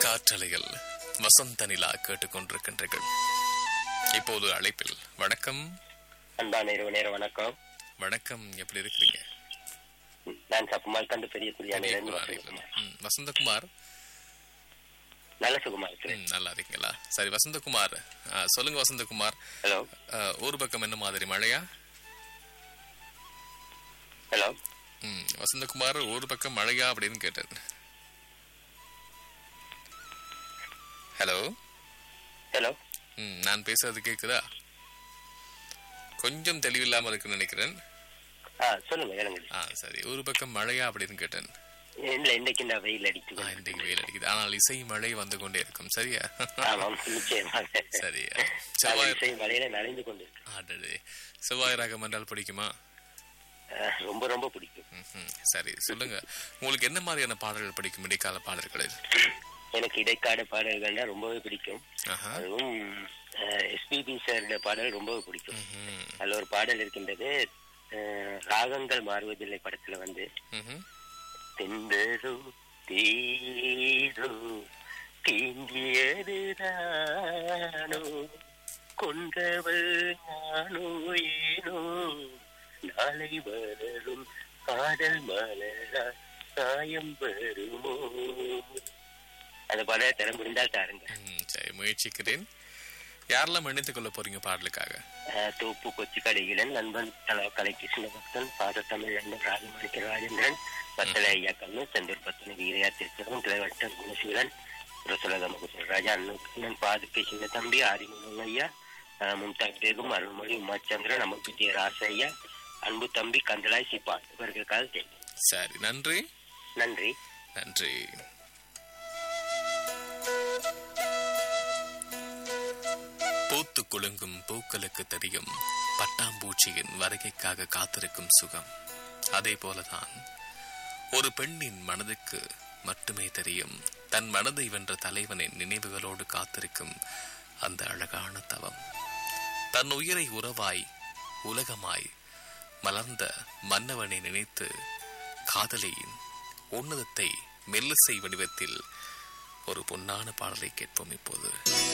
காற்றலையில் வசந்த நிலா கேட்டுக்கொண்டிருக்கின்றீர்கள் இப்போது அழைப்பில் வணக்கம் அன்பான இரவு நேர வணக்கம் வணக்கம் எப்படி இருக்கிறீங்க நான் சப்புமால் கண்டு பெரிய குடியானிலிருந்து பெரியகுமார். ம், வசந்தகுமார் நல்ல சுகமா இருக்கிறேன் ம், நல்லா இருக்கீங்களா சரி வசந்தகுமார் ஆ, சொல்லுங்க வசந்தகுமார் ஹலோ ஆ, ஊர் பக்கம் என்ன மாதிரி மழையா ஹலோ ம், வசந்தகுமார் ஊர் பக்கம் மழையா அப்படின்னு கேட்டேன் ஹலோ ஹலோ ம், நான் பேசுறது கேக்குதா கொஞ்சம் தெளிவில்லாம இருக்குன்னு நினைக்கிறேன் ஆ சொல்லுங்க இறங்குது ஆ சரி ஒரு பக்கம் மழையா அப்படின்னு கேட்டேன் இல்ல இன்னைக்கு இந்த வெயில் அடிக்குது ஆ, இன்றைக்கு வெயில் அடிக்குது ஆனால் இசை மழை வந்து கொண்டே இருக்கும் சரியா ஆமாம் நிச்சயமாக சரியா நான் செவ்வாய் இசை மலையில நனைந்து கொண்டிருக்கேன் ஆடடே செவ்வாய் ராகம் என்றால் பிடிக்குமா ஆ, ரொம்ப ரொம்ப பிடிக்கும் ம்ஹும். சரி சொல்லுங்க உங்களுக்கு என்ன மாதிரியான பாடல்கள் பிடிக்கும் இடைக்கால பாடல்களில் எனக்கு இடைக்கால பாடல்கள்னா ரொம்பவே பிடிக்கும் ஆஹா அதுவும் எஸ்பிபி சாருடைய பாடல் ரொம்பவே பிடிக்கும் ம்ஹும். அதுல ஒரு பாடல் இருக்கின்றது ஆ, ராகங்கள் மாறுவதில்லை படத்துல வந்து ம்ஹும். தெந்தரோ தீரோ தீங்கியதுதானோ கொண்டவள் நானோ ஏனோ நாளை வளரும் காதல் மலரா சாயம் வருமோ அந்த படம் தரம் முடிந்தால் தாருங்க ம், சரி முயற்சிக்கிறேன் யாரெல்லாம் இணைத்துக் கொள்ள போறீங்க பாடலுக்காக அஹ், தோப்பு கொச்சி கடையிலன் நண்பன் தல கலை கிருஷ்ண பக்தன் பாதத்தமிழ் அண்ணன் ராஜமாணிக்க ராஜேந்திரன் பத்தலை ஐயா கண்ணு செந்தூர் பத்தனை வீரையா திருச்சகம் கிளைவட்டம் குணசீலன் ரசலக மகுசல் ராஜா அண்ணன் கண்ணன் பாதுகை சின்ன தம்பி ஆதிமுகம் ஐயா அஹ், மும்தாஜ் பேகம் அருள்மொழி உமாச்சந்திரன் நமக்கு ராசையா அன்பு தம்பி கந்தலாய் சிப்பான் இவர்களுக்காக கேட்கும் சரி நன்றி நன்றி நன்றி பூத்து குலுங்கும் பூக்களுக்கு தெரியும் பட்டாம்பூச்சியின் வருகைக்காக காத்திருக்கும் சுகம் அதே போலதான் ஒரு பெண்ணின் மனதுக்கு மட்டுமே தெரியும் தன் மனதை வென்ற தலைவனின் நினைவுகளோடு காத்திருக்கும் அந்த அழகான தவம் தன் உயிரை உறவாய் உலகமாய் மலர்ந்த மன்னவனை நினைத்து காதலியின் உன்னதத்தை மெல்லிசை வடிவத்தில் ஒரு பொன்னான பாடலை கேட்போம் இப்போது